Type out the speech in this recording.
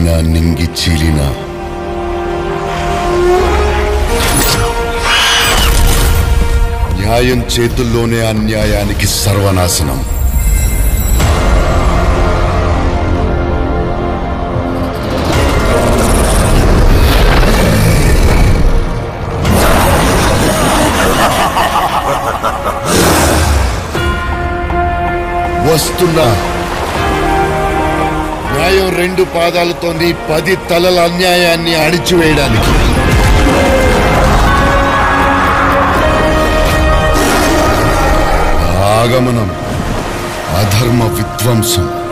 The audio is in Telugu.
చీలిన నింగి చీలిన న్యాయం చేతుల్లోనే అన్యాయానికి సర్వనాశనం వస్తున్నా న్యాయం రెండు పాదాలతో నీ పది తలల అన్యాయాన్ని అణిచివేయడానికి ఆగమనం అధర్మ విధ్వంసం